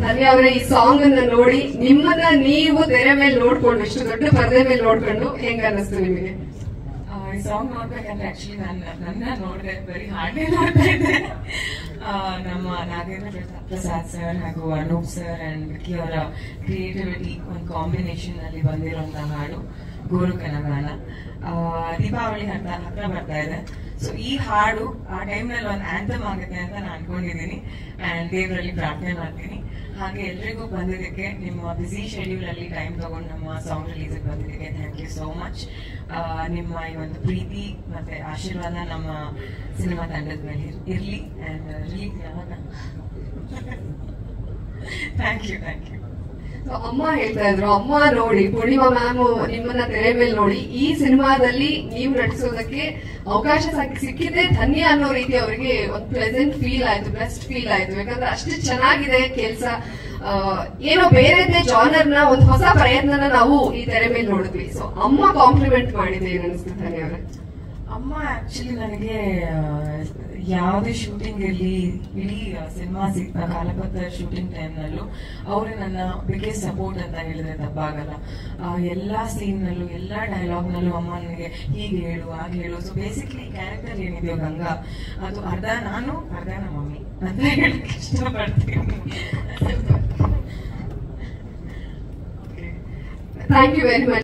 ಧನ್ಯ ಅವರೇ ಈ ಸಾಂಗ್ ಅನ್ನ ನೋಡಿ ನಿಮ್ಮನ್ನ ನೀವು ತೆರೆ ಮೇಲೆ ನೋಡ್ಕೊಂಡು ಇಷ್ಟು ದೊಡ್ಡ ಪರದೆ ಮೇಲೆ ನೋಡ್ಕೊಂಡು ಹೆಂಗ ಅನ್ನಿಸ್ತು ನಿಮಗೆ ಆ, ಈ ಸಾಂಗ್ ನೋಡ್ಬೇಕಂದ್ರೆ ಆಕ್ಚುಲಿ ನನ್ನ ನನ್ನ ನೋಡಿದೆ ಬರೀ ಹಾಡೇ ನೋಡ್ತಾ ಇದ್ದೆ ಆ, ನಮ್ಮ ನಾಗೇಂದ್ರ ಪ್ರಸಾ- ಪ್ರಸಾದ್ ಸರ್ ಹಾಗೂ ಅನೂಪ್ ಸರ್ ಅಂಡ್ ವಿಕ್ಕಿ ಅವರ ಕ್ರಿಯೇಟಿವಿಟಿ ಒಂದು ಕಾಂಬಿನೇಷನ್ ಅಲ್ಲಿ ಬಂದಿರುವಂತಹ ಹಾಡು ಗೋರು ಕನಗಾನ ಆ, ದೀಪಾವಳಿ ಹತ್ರ ಹತ್ರ ಬರ್ತಾ ಇದೆ ಸೊ ಈ ಹಾಡು ಆ ಟೈಮ್ನಲ್ಲಿ ಒಂದು ಆಂಥಮ್ ಆಗುತ್ತೆ ಅಂತ ನಾನು ಅನ್ಕೊಂಡಿದ್ದೀನಿ ಅಂಡ್ ದೇವರಲ್ಲಿ ಪ್ರಾರ್ಥನೆ ಮಾಡ್ತೀನಿ ಹಾಗೆ ಎಲ್ರಿಗೂ ಬಂದಿದ್ದಕ್ಕೆ ನಿಮ್ಮ ಬಿಸಿ ಶೆಡ್ಯೂಲ್ ಅಲ್ಲಿ ಟೈಮ್ ತಗೊಂಡು ನಮ್ಮ ಸಾಂಗ್ ರಿಲೀಸ್ ಬಂದಿದ್ದಕ್ಕೆ ಥ್ಯಾಂಕ್ ಯು ಸೋ ಮಚ್ ನಿಮ್ಮ ಈ ಒಂದು ಪ್ರೀತಿ ಮತ್ತೆ ಆಶೀರ್ವಾದ ನಮ್ಮ ಸಿನಿಮಾ ತಂಡದ ಮೇಲೆ ಇರ್- ಇರ್ಲಿ ಅಂಡ್ ರಿಲೀಸ್ ಯಾವಾಗ thank you thank you So, ಅಮ್ಮ ಹೇಳ್ತಾ ಇದ್ರು ಅಮ್ಮ ನೋಡಿ ಪೂರ್ಣಿಮಾ ಮ್ಯಾಮ್ ನಿಮ್ಮನ್ನ ತೆರೆ ಮೇಲೆ ನೋಡಿ ಈ ಸಿನಿಮಾದಲ್ಲಿ ನೀವು ನಟಿಸೋದಕ್ಕೆ ಅವಕಾಶ ಸಾಕ್- ಸಿಕ್ಕಿದ್ದೆ ಧನ್ಯ ಅನ್ನೋ ರೀತಿ ಅವರಿಗೆ ಒಂದು ಪ್ಲೆಸೆಂಟ್ ಫೀಲ್ ಆಯ್ತು ಬೆಸ್ಟ್ ಫೀಲ್ ಆಯ್ತು ಯಾಕಂದ್ರೆ ಅಷ್ಟು ಚೆನ್ನಾಗಿದೆ ಕೆಲಸ ಏನೋ ಬೇರೆದೇ ಜಾನರ್ ನ ಒಂದು ಹೊಸ ಪ್ರಯತ್ನನ ನಾವು ಈ ತೆರೆ ಮೇಲೆ ನೋಡಿದ್ವಿ ಸೊ ಅಮ್ಮ ಕಾಂಪ್ಲಿಮೆಂಟ್ ಮಾಡಿದೆ ಏನ್ ಅನಿಸ್ತು ಧನ್ಯ ಅವರೇ ಅಮ್ಮ ಆಕ್ಚುಲಿ ನನಗೆ ಯಾವುದೇ ಶೂಟಿಂಗ್ ಇರಲಿ ಇಡೀ ಸಿನಿಮಾ ಕಾಲಪತ್ರ ಶೂಟಿಂಗ್ ಟೈಮ್ನಲ್ಲೂ ಅವರೇ ನನ್ನ ಬಿಗ್ಗೆಸ್ಟ್ ಸಪೋರ್ಟ್ ಅಂತ ಹೇಳಿದ್ರೆ ತಪ್ಪಾಗಲ್ಲ ಆ, ಎಲ್ಲಾ ಸೀನ್ನಲ್ಲೂ ಎಲ್ಲಾ ಡೈಲಾಗ್ನಲ್ಲೂ ಅಮ್ಮ ನನಗೆ ಹೀಗೆ ಹೇಳು ಹಾಗೆ ಹೇಳು ಸೊ ಬೇಸಿಕ್ಲಿ ಕ್ಯಾರೆಕ್ಟರ್ ಏನಿದೆಯೋ ಗಂಗಾ ಅದು ಅರ್ಧ ನಾನು ಅರ್ಧ ನಮ್ಮ ಮಮ್ಮಿ ಅಂತ ಹೇಳಕ್ ಇಷ್ಟಪಡ್ತೀನಿ ಥ್ಯಾಂಕ್ ಯು ವೆರಿ ಮಚ್